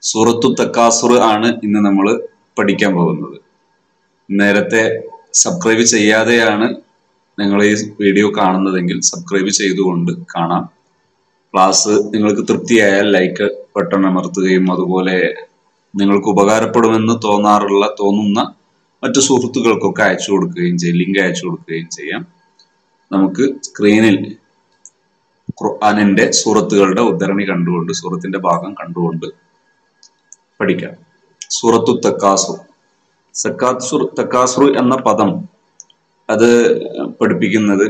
സൂറത്തു തക്കാസുർ ആണ് ഇന്ന് നമ്മൾ പഠിക്കാൻ പോകുന്നത് നേരത്തെ സബ്സ്ക്രൈബ് ചെയ്യാതെയാണ് നിങ്ങൾ ഈ വീഡിയോ കാണുന്നതെങ്കിൽ സബ്സ്ക്രൈബ് ചെയ്തുകൊണ്ട് കാണാം ക്ലാസ് നിങ്ങൾക്ക് തൃപ്തിയായാൽ ലൈക്ക് ബട്ടൺ അമർത്തുകയും അതുപോലെ നിങ്ങൾക്ക് ഉപകാരപ്പെടുമെന്ന് തോന്നാറുള്ള തോന്നുന്ന മറ്റു സുഹൃത്തുക്കൾക്കൊക്കെ അയച്ചു കൊടുക്കുകയും ചെയ്യും ലിങ്ക് അയച്ചു കൊടുക്കുകയും ചെയ്യാം നമുക്ക് സ്ക്രീനിൽ ഖുർആാനിന്റെ സൂറത്തുകളുടെ ഉദ്ധരണി കണ്ടുകൊണ്ട് സൂറത്തിന്റെ ഭാഗം കണ്ടുകൊണ്ട് പഠിക്കാം സൂറത്തു തക്കാസുർ സക്കാസുർ തക്കാസുർ എന്ന പദം അത് പഠിപ്പിക്കുന്നത്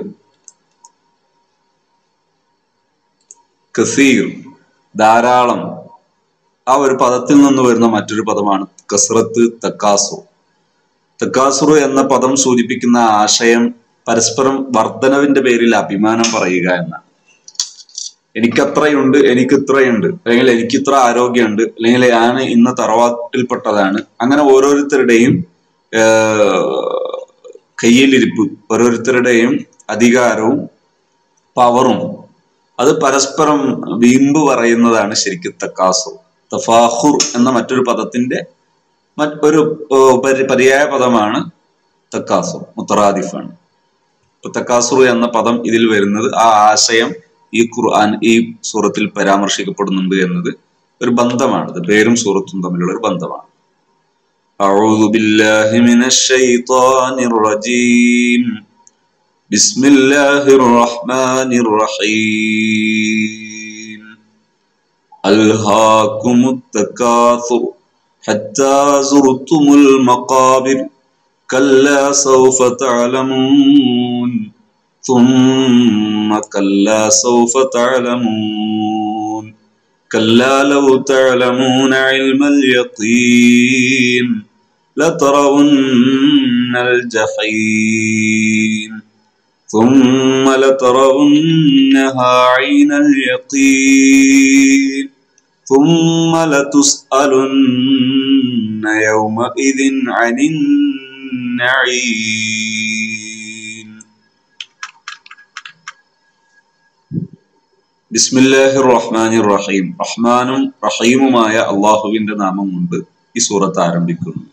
കസീർ ധാരാളം ആ ഒരു പദത്തിൽ നിന്ന് വരുന്ന മറ്റൊരു പദമാണ് കസ്രത്ത് തക്കാസുർ തക്കാസുർ എന്ന പദം സൂചിപ്പിക്കുന്ന ആശയം പരസ്പരം വർധനവിന്റെ പേരിൽ അഭിമാനം പറയുക എന്നാണ് എനിക്കത്രയുണ്ട് എനിക്ക് ഇത്രയുണ്ട് അല്ലെങ്കിൽ എനിക്ക് ഇത്ര ആരോഗ്യമുണ്ട് അല്ലെങ്കിൽ ഞാൻ ഇന്ന തറവാട്ടിൽപ്പെട്ടതാണ് അങ്ങനെ ഓരോരുത്തരുടെയും കയ്യിലിരിപ്പ് ഓരോരുത്തരുടെയും അധികാരവും പവറും അത് പരസ്പരം വീമ്പ് പറയുന്നതാണ് ശരിക്കും തക്കാസുർ തഫാഹുർ എന്ന മറ്റൊരു പദത്തിന്റെ മറ്റൊരു പര്യായ പദമാണ് തക്കാസുർ മുത്തറാദിഫാണ് ഇപ്പൊ തക്കാസുർ എന്ന പദം ഇതിൽ വരുന്നത് ആ ആശയം ഈ ഖുർആൻ ഈ സൂറത്തിൽ പരാമർശിക്കപ്പെടുന്നുണ്ട് എന്നത് ഒരു ബന്ധമാണ് പേരും സൂറത്തും തമ്മിലുള്ള ഒരു ബന്ധമാണ് أعوذ بالله من الشيطان الرجيم بسم الله الرحمن الرحيم ألهاكم التكاثر حتى زرتم المقابر كلا سوف تعلمون ثم كلا سوف تعلمون كلا لو تعلمون علم اليقين لترون الجحيم ثم لترونها عين اليقين ثم لتسألن يومئذ عن النعيم ബിസ്മില്ലാഹി റഹ്മാനി റഹീം റഹ്മാനും റഹീമുമായ അള്ളാഹുവിന്റെ നാമം കൊണ്ട് ഈ സൂറത്ത് ആരംഭിക്കുന്നു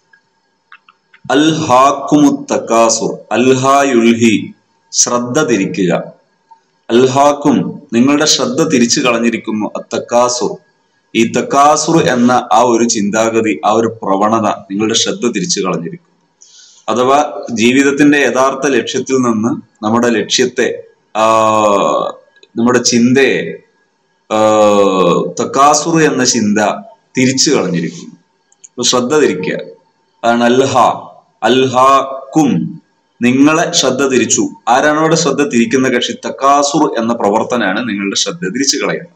അൽഹാക്കുമുത്തക്കാസുർ അൽഹായുൽഹി ശ്രദ്ധ തിരിക്കുക അൽഹാക്കും നിങ്ങളുടെ ശ്രദ്ധ തിരിച്ചു കളഞ്ഞിരിക്കുന്നു അത്തക്കാസുർ ഈ തക്കാസുർ എന്ന ആ ഒരു ചിന്താഗതി ആ ഒരു പ്രവണത നിങ്ങളുടെ ശ്രദ്ധ തിരിച്ചു കളഞ്ഞിരിക്കുന്നു അഥവാ ജീവിതത്തിന്റെ യഥാർത്ഥ ലക്ഷ്യത്തിൽ നിന്ന് നമ്മുടെ ലക്ഷ്യത്തെ ആ നമ്മുടെ ചിന്തയെ തക്കാസുർ എന്ന ചിന്ത തിരിച്ചു കളഞ്ഞിരിക്കുന്നു ശ്രദ്ധ തിരിക്കുക അതാണ് അൽഹ അൽഹാക്കും നിങ്ങളെ ശ്രദ്ധ തിരിച്ചു ആരാണ് അവിടെ ശ്രദ്ധ തിരിക്കുന്ന കക്ഷി തക്കാസുർ എന്ന പ്രവർത്തനാണ് നിങ്ങളുടെ ശ്രദ്ധ തിരിച്ചു കളയുന്നത്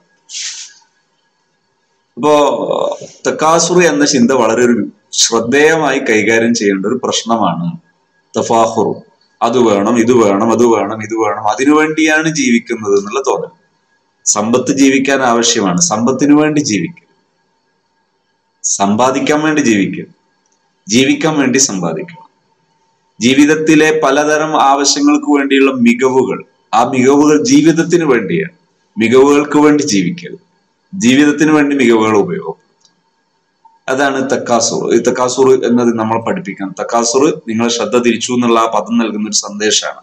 അപ്പോ തക്കാസുർ എന്ന ചിന്ത വളരെ ഒരു ശ്രദ്ധേയമായി കൈകാര്യം ചെയ്യേണ്ട ഒരു പ്രശ്നമാണ് തഫാഹുർ അത് വേണം ഇത് വേണം അത് വേണം ഇത് വേണം അതിനു വേണ്ടിയാണ് ജീവിക്കുന്നത് എന്നുള്ള തോന്നൽ സമ്പത്ത് ജീവിക്കാൻ ആവശ്യമാണ് സമ്പത്തിനു വേണ്ടി ജീവിക്കുക സമ്പാദിക്കാൻ വേണ്ടി ജീവിക്കുക ജീവിക്കാൻ വേണ്ടി സമ്പാദിക്കണം ജീവിതത്തിലെ പലതരം ആവശ്യങ്ങൾക്ക് വേണ്ടിയുള്ള മികവുകൾ ആ മികവുകൾ ജീവിതത്തിന് വേണ്ടിയാണ് മികവുകൾക്ക് വേണ്ടി ജീവിക്കരുത് ജീവിതത്തിന് വേണ്ടി മികവുകൾ ഉപയോഗപ്പെടുത്തും അതാണ് തക്കാസുർ ഈ തക്കാസുർ എന്നത് നമ്മൾ പഠിപ്പിക്കണം തക്കാസുർ നിങ്ങളെ ശ്രദ്ധ തിരിച്ചു എന്നുള്ള ആ പദം നൽകുന്ന ഒരു സന്ദേശമാണ്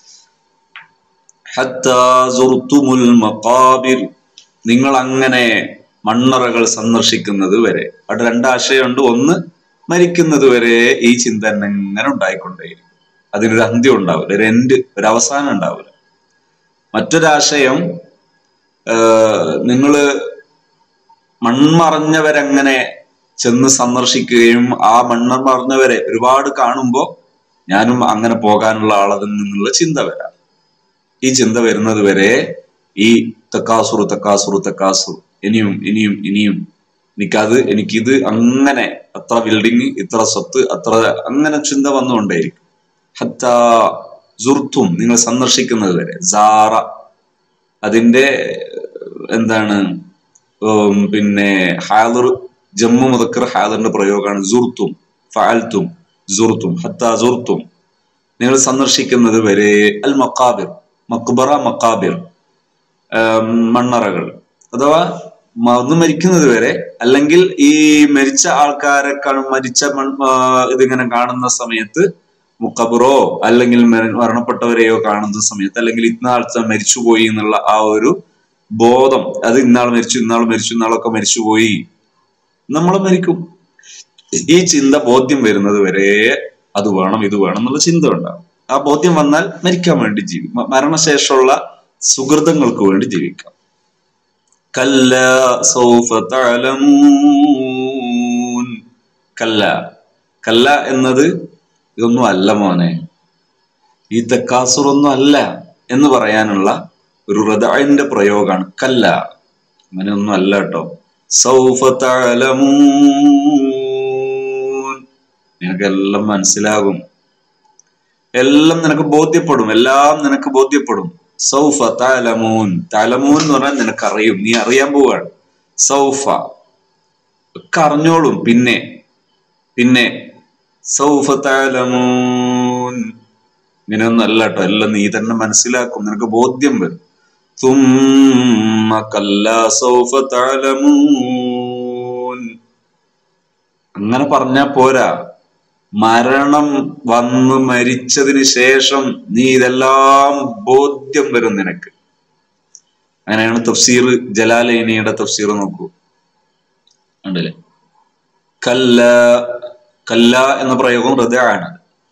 നിങ്ങൾ അങ്ങനെ മണ്ണറകൾ സന്ദർശിക്കുന്നത് വരെ അവിടെ രണ്ടാശയമുണ്ട് ഒന്ന് മരിക്കുന്നത് വരെ ഈ ചിന്ത എങ്ങനെ ഉണ്ടായിക്കൊണ്ടേയിരിക്കും അതിനൊരു അന്ത്യം ഉണ്ടാവില്ല ഒരു എൻഡ് ഒരു അവസാനം ഉണ്ടാവില്ല മറ്റൊരാശയം നിങ്ങള് മൺമറഞ്ഞവരങ്ങനെ ചെന്ന് സന്ദർശിക്കുകയും ആ മണ്ണ് മറഞ്ഞവരെ ഒരുപാട് കാണുമ്പോൾ ഞാനും അങ്ങനെ പോകാനുള്ള ആളതിൽ നിന്നുള്ള ചിന്ത വരാം ഈ ചിന്ത വരുന്നത് വരെ ഈ തക്കാസുറു തക്കാസുറു തക്കാസുർ ഇനിയും ഇനിയും ഇനിയും എനിക്കത് എനിക്കിത് അങ്ങനെ അത്ര ബിൽഡിങ് ഇത്ര സ്വത്ത് അത്ര അങ്ങനെ ചിന്ത വന്നുകൊണ്ടേയിരിക്കും ഹത്ത സുർത്തും നിങ്ങൾ സന്ദർശിക്കുന്നത് വരെ സാറ അതിന്റെ എന്താണ് പിന്നെ ഹാദർ ജമ്മു മുതക്കർ ഹാദറിന്റെ പ്രയോഗമാണ് സുർത്തും ഫാൽത്തും സുർത്തും ഹത്ത സുർത്തും നിങ്ങൾ സന്ദർശിക്കുന്നത് വരെ അൽ മക്കാബിർ മക്ബറ മക്കാബിർ മണ്ണറകൾ അഥവാ മ- ഒന്ന് മരിക്കുന്നത് വരെ അല്ലെങ്കിൽ ഈ മരിച്ച ആൾക്കാരെ കാണും മരിച്ച മൺ- ആ, ഇതിങ്ങനെ കാണുന്ന സമയത്ത് മുക്കബറോ അല്ലെങ്കിൽ മര- മരണപ്പെട്ടവരെയോ കാണുന്ന സമയത്ത് അല്ലെങ്കിൽ ഇന്നാൾ മരിച്ചുപോയി എന്നുള്ള ആ ഒരു ബോധം അത് ഇന്നാൾ മരിച്ചു ഇന്നാൾ മരിച്ചു ഇന്നാളൊക്കെ മരിച്ചുപോയി നമ്മൾ മരിക്കും ഈ ചിന്ത ബോധ്യം വരുന്നത് വരെ അത് വേണം ഇത് വേണം എന്നുള്ള ചിന്ത ഉണ്ടാവും ആ ബോധ്യം വന്നാൽ മരിക്കാൻ വേണ്ടി ജീവിക്കും മരണശേഷമുള്ള സുഹൃതങ്ങൾക്ക് വേണ്ടി ജീവിക്കാം കല്ല സൗഫ തഅലമൂൻ കല്ല കല്ല എന്നത് ഇതൊന്നും അല്ല മോനെ ഈ തെക്കാസുറൊന്നും അല്ല എന്ന് പറയാനുള്ള ഒരു ഹൃദയന്റെ പ്രയോഗമാണ് കല്ല അങ്ങനെയൊന്നും അല്ല കേട്ടോ സൗഫ തഅലമൂൻ നിനക്കെല്ലാം മനസ്സിലാകും എല്ലാം നിനക്ക് ബോധ്യപ്പെടും എല്ലാം നിനക്ക് ബോധ്യപ്പെടും സൗഫ താലമൂൻ താലമൂൻ എന്ന് പറഞ്ഞാൽ നിനക്കറിയും നീ അറിയാൻ പോവാണ് സൗഫ ഒക്കെ അറിഞ്ഞോളും പിന്നെ പിന്നെ സൗഫ താലമൂൻ ഇങ്ങനെയൊന്നും അല്ല കേട്ടോ എല്ലാം നീ തന്നെ മനസ്സിലാക്കും നിനക്ക് ബോധ്യം വരും ثم كلا سوف تعلمون അങ്ങനെ പറഞ്ഞാ പോരാ മരണം വന്ന് മരിച്ചതിന് ശേഷം നീ ഇതെല്ലാം ബോധ്യം വരും നിനക്ക് അങ്ങനെയാണ് തഫ്സീർ ജലാലൈനിയുടെ തഫ്സീർ നോക്കൂ ഉണ്ടല്ലേ കല്ല കല്ല എന്ന പ്രയോഗം ഹൃദയമാണ്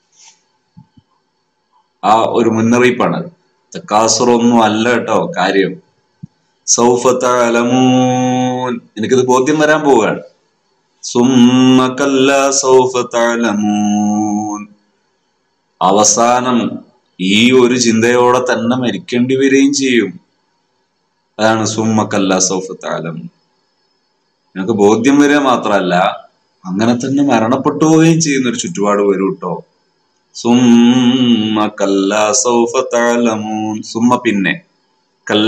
ആ ഒരു മുന്നറിയിപ്പാണ് തക്കാസുറൊന്നും അല്ല കേട്ടോ കാര്യം സൗഫത്ത അലമൂൻ എനിക്കിത് ബോധ്യം വരാൻ പോവുകയാണ് സുമ്മ കല്ല സൗഫ തഅലമൂൻ അവസാനം ഈ ഒരു ചിന്തയോടെ തന്നെ മരിക്കേണ്ടി വരികയും ചെയ്യും അതാണ് സുമ്മ കല്ല സൗഫ തഅലമൂൻ നിനക്ക് ബോധ്യം വരിക മാത്രമല്ല അങ്ങനെ തന്നെ മരണപ്പെട്ടു പോവുകയും ചെയ്യുന്ന ഒരു ചുറ്റുപാട് വരും കേട്ടോ സുമ്മ കല്ല സൗഫ തഅലമൂൻ സുമ്മ പിന്നെ കല്ല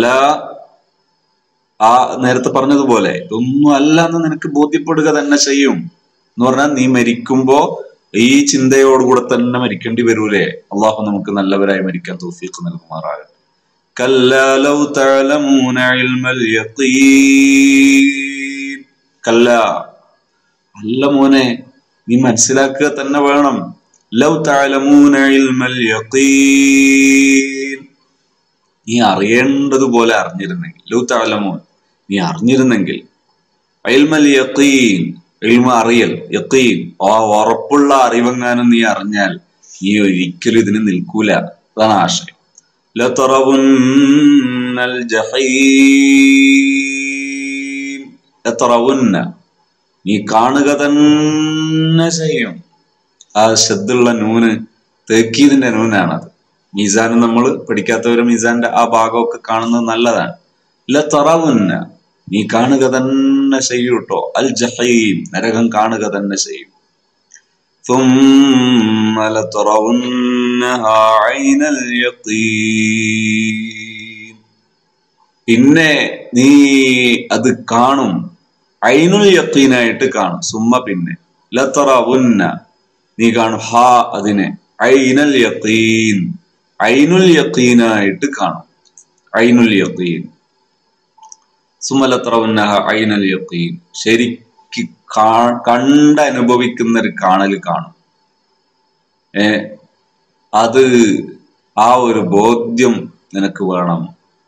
ആ നേരത്തെ പറഞ്ഞതുപോലെ ഇതൊന്നും അല്ല എന്ന് നിനക്ക് ബോധ്യപ്പെടുക തന്നെ ചെയ്യും എന്ന് പറഞ്ഞാൽ നീ മരിക്കുമ്പോ ഈ ചിന്തയോടുകൂടെ തന്നെ മരിക്കേണ്ടി വരൂലേ അള്ളാഹു നമുക്ക് നല്ലവരായി മരിക്കാൻ തോഫീക്ക് നൽകുമാറാകട്ടെ كلا لو تعلمون علم اليقين كلا അല്ല മോനെ നീ മനസ്സിലാക്കുക തന്നെ വേണം ലൗ തഅലമൂന ഇൽമൽ യഖീൻ നീ അറിയേണ്ടതുപോലെ അറിഞ്ഞിരുന്നെങ്കിൽ ലൗ തഅലമൂൻ നീ അറിഞ്ഞിരുന്നെങ്കിൽ ഇൽമൽ യഖീൻ ഇൽമ അറിയൽ യഖീൻ ആ ഉറപ്പുള്ള അറിവെങ്ങാനും നീ അറിഞ്ഞാൽ നീ ഒരിക്കലും ഇതിന് നിൽക്കൂല അതാണ് ആശയം ലതറവുന്നൽ ജഹീം ലതറവുന്ന നീ കാണുക തന്നെ ചെയ്യും ആ ശബ്ദുള്ള നൂന് തേക്കീതിന്റെ നൂനാണത് മീസാൻ നമ്മൾ പഠിക്കാത്തവര് മീസാന്റെ ആ ഭാഗമൊക്കെ കാണുന്നത് നല്ലതാണ് ലതറവുന്ന നീ കാണുക തന്നെ ചെയ്യൂട്ടോ അൽ ജഹീം നരകം കാണുക തന്നെ ചെയ്യും ثم لترونها عين اليقين പിന്നെ നീ അത് കാണും ഐനുൽ യക്കീനായിട്ട് കാണും സുമ്മ പിന്നെ ലത്തറവുന്ന നീ കാണും ഹാ അതിനെ ഐനൽ യക്കീൻ ഐനുൽ യക്കീനായിട്ട് കാണും ഐനുൽ യക്കീൻ സുമ്മ ലത്തറവുന്ന ഐനൽ യക്കീൻ ശരിക്ക് കാ- കണ്ടനുഭവിക്കുന്ന ഒരു കാണല് കാണും ഏ അത് ആ ഒരു ബോധ്യം നിനക്ക് വേണം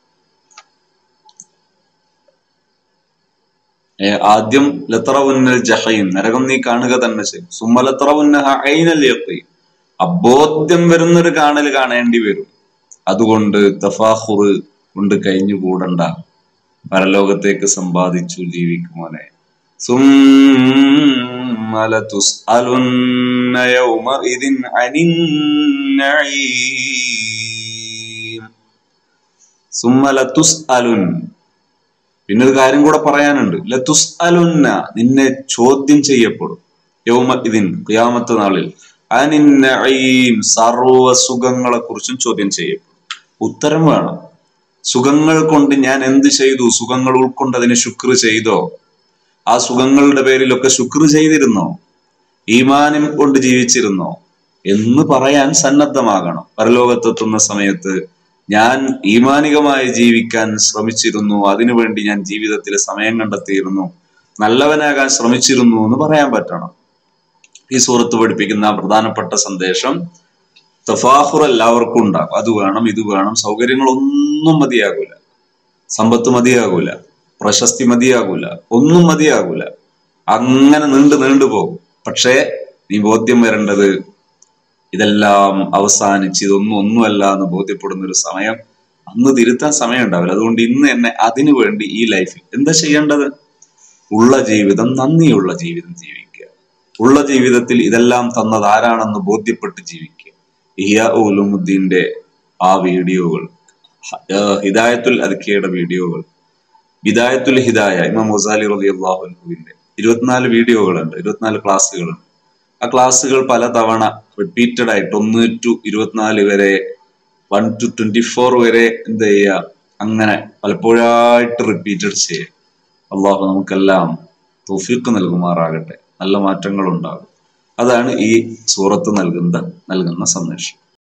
ഏ, ആദ്യം ലത്തറവുന്നൽ ജഹീം നരകം നീ കാണുക തന്നെ ചെയ്യും സുമ്മ ലത്തറവുന്ന ഐനൽ യഖീൻ അബോധ്യം വരുന്നൊരു കാണൽ കാണേണ്ടി വരും അതുകൊണ്ട് തഫാഹുർ കൊണ്ട് കഴിഞ്ഞുകൂടണ്ട പരലോകത്തേക്ക് സമ്പാദിച്ചു ജീവിക്കുമോനെ ثم لتسألن يومئذ عن النعيم ثم لتسألن പിന്നെ ഒരു കാര്യം കൂടെ പറയാനുണ്ട് ലതുസ് അലുന്ന നിന്നെ ചോദ്യം ചെയ്യപ്പെടും യൗമ ഇതിൻ ഖിയാമത്ത് നാളിൽ അനിന്നഈം സർവ സുഖങ്ങളെ കുറിച്ചും ചോദ്യം ചെയ്യപ്പെടും ഉത്തരം വേണം സുഖങ്ങൾ കൊണ്ട് ഞാൻ എന്ത് ചെയ്തു സുഖങ്ങൾ ഉൾക്കൊണ്ടതിന് ശുക്ർ ചെയ്തോ ആ സുഖങ്ങളുടെ പേരിലൊക്കെ ശുക്ർ ചെയ്തിരുന്നോ ഈമാനം കൊണ്ട് ജീവിച്ചിരുന്നോ എന്ന് പറയാൻ സന്നദ്ധമാകണം പരലോകത്തെത്തുന്ന സമയത്ത് ഞാൻ ഈമാനികമായി ജീവിക്കാൻ ശ്രമിച്ചിരുന്നു അതിനുവേണ്ടി ഞാൻ ജീവിതത്തിൽ സമയം കണ്ടെത്തിയിരുന്നു നല്ലവനാകാൻ ശ്രമിച്ചിരുന്നു എന്ന് പറയാൻ പറ്റണം ഈ സൂറത്ത് പഠിപ്പിക്കുന്ന പ്രധാനപ്പെട്ട സന്ദേശം തഫാഹുർ എല്ലാവർക്കും ഉണ്ടാകും അത് വേണം ഇത് വേണം സൗകര്യങ്ങളൊന്നും മതിയാകൂല സമ്പത്ത് മതിയാകൂല പ്രശസ്തി മതിയാകൂല ഒന്നും മതിയാകൂല അങ്ങനെ നീണ്ടു നീണ്ടു പോകും പക്ഷേ നീ ബോധ്യം വരേണ്ടത് ഇതെല്ലാം അവസാനിച്ച് ഇതൊന്നും ഒന്നുമല്ല എന്ന് ബോധ്യപ്പെടുന്ന ഒരു സമയം അന്ന് തിരുത്താൻ സമയം ഉണ്ടാവില്ല അതുകൊണ്ട് ഇന്ന് എന്നെ അതിനു വേണ്ടി ഈ ലൈഫിൽ എന്താ ചെയ്യേണ്ടത് ഉള്ള ജീവിതം നന്ദിയുള്ള ജീവിതം ജീവിക്കുക ഉള്ള ജീവിതത്തിൽ ഇതെല്ലാം തന്നത് ആരാണെന്ന് ബോധ്യപ്പെട്ട് ജീവിക്കുക ഇഹിയ ഉലുമുദ്ദീന്റെ ആ വീഡിയോകൾ ഹിദായത്തുൽ അദ്ക്കയുടെ വീഡിയോകൾ ഹിദായത്തുൽ ഹിദായ ഇമാം മൊസാലി റലി അള്ളാഹുവിന്റെ ഇരുപത്തിനാല് വീഡിയോകളുണ്ട് ഇരുപത്തിനാല് ക്ലാസ്സുകളുണ്ട് ആ ക്ലാസ്സുകൾ പലതവണ റിപ്പീറ്റഡ് ആയിട്ട് ഒന്ന് ടു ഇരുപത്തിനാല് വരെ വൺ ടു ട്വന്റി ഫോർ വരെ എന്ത് ചെയ്യുക അങ്ങനെ പലപ്പോഴായിട്ട് റിപ്പീറ്റഡ് ചെയ്യുക അള്ളാഹു നമുക്കെല്ലാം തൗഫീഖ് നൽകുമാറാകട്ടെ നല്ല മാറ്റങ്ങൾ ഉണ്ടാകും അതാണ് ഈ സൂറത്ത് നൽകുന്ന നൽകുന്ന സന്ദേശം